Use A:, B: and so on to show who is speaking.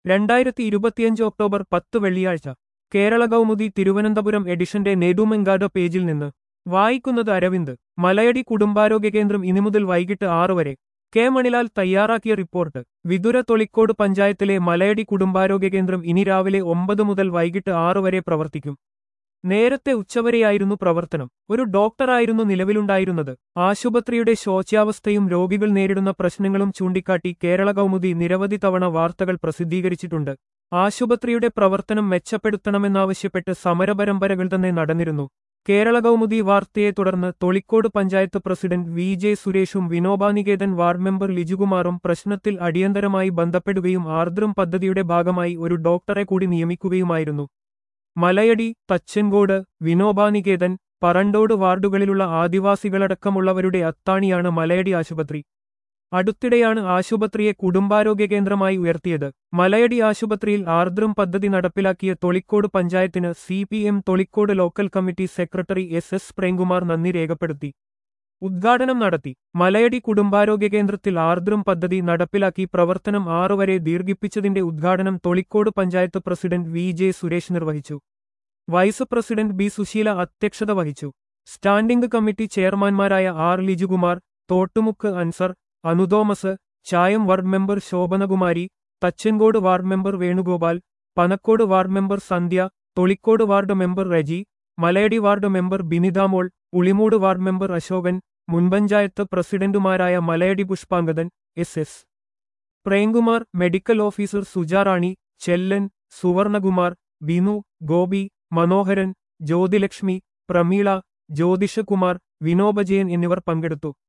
A: രണ്ടായിരത്തി ഇരുപത്തിയഞ്ച് ഒക്ടോബർ പത്ത് വെള്ളിയാഴ്ച കേരള കൗമുദി തിരുവനന്തപുരം എഡിഷന്റെ നെടുമെങ്കാട് പേജിൽ നിന്ന് വായിക്കുന്നത് അരവിന്ദ് മലയടി കുടുംബാരോഗ്യ കേന്ദ്രം ഇനി മുതൽ വൈകിട്ട് ആറ് വരെ കെ മണിലാൽ തയ്യാറാക്കിയ റിപ്പോർട്ട് വിതുര തൊളിക്കോട് പഞ്ചായത്തിലെ മലയടി കുടുംബാരോഗ്യ കേന്ദ്രം ഇനി രാവിലെ ഒമ്പത് മുതൽ വൈകിട്ട് ആറ് വരെ പ്രവർത്തിക്കും നേരത്തെ ഉച്ചവരെയായിരുന്നു പ്രവർത്തനം ഒരു ഡോക്ടറായിരുന്നു നിലവിലുണ്ടായിരുന്നത് ആശുപത്രിയുടെ ശോച്യാവസ്ഥയും രോഗികൾ നേരിടുന്ന പ്രശ്നങ്ങളും ചൂണ്ടിക്കാട്ടി കേരള കൗമുദി നിരവധി തവണ വാർത്തകൾ പ്രസിദ്ധീകരിച്ചിട്ടുണ്ട് ആശുപത്രിയുടെ പ്രവർത്തനം മെച്ചപ്പെടുത്തണമെന്നാവശ്യപ്പെട്ട് സമരപരമ്പരകൾ തന്നെ നടന്നിരുന്നു കേരള കൗമുദി വാർത്തയെ തുടർന്ന് Tholicode panchayat president V J സുരേഷും വിനോബാനികേതൻ വാർഡ് മെമ്പർ ലിജുകുമാറും പ്രശ്നത്തിൽ അടിയന്തരമായി ബന്ധപ്പെടുകയും ആർദ്രം പദ്ധതിയുടെ ഭാഗമായി ഒരു ഡോക്ടറെ കൂടി നിയമിക്കുകയുമായിരുന്നു മലയടി തച്ചൻകോട് വിനോബാനികേതൻ പറണ്ടോട് വാർഡുകളിലുള്ള ആദിവാസികളടക്കമുള്ളവരുടെ അത്താണിയാണ് മലയടി ആശുപത്രി അടുത്തിടെയാണ് ആശുപത്രിയെ കുടുംബാരോഗ്യ കേന്ദ്രമായി ഉയർത്തിയത് മലയടി ആശുപത്രിയിൽ ആർദ്രം പദ്ധതി നടപ്പിലാക്കിയ തൊളിക്കോട് പഞ്ചായത്തിന് C P M Tholicode local committee secretary S S Premkumar നന്ദി രേഖപ്പെടുത്തി ഉദ്ഘാടനം നടത്തി മലയടി കുടുംബാരോഗ്യ കേന്ദ്രത്തിൽ ആർദ്രം പദ്ധതി നടപ്പിലാക്കി പ്രവർത്തനം ആറുവരെ ദീർഘിപ്പിച്ചതിന്റെ ഉദ്ഘാടനം Tholicode panchayat president V J Suresh നിർവഹിച്ചു വൈസ് പ്രസിഡന്റ് ബി സുശീല അധ്യക്ഷത വഹിച്ചു സ്റ്റാൻഡിംഗ് കമ്മിറ്റി ചെയർമാൻമാരായ R Lijukumar Thottumukku Anzar Anuthomas Chayam ward member Shobhanakumari Thachankode ward member Venugopal Panakkode ward member Sandhya Tholicode ward member Reji Malayadi ward member Binithamol Ulimoodu ward member Ashokan മുൻപഞ്ചായത്ത് പ്രസിഡന്റുമാരായ Malayadi Pushpangadan S S Premkumar medical officer Sujarani Chellan Suvarnakumar Binu Gopi Manoharan Jyothilakshmi Prameela Jyothishkumar Vinobajayan എന്നിവർ പങ്കെടുത്തു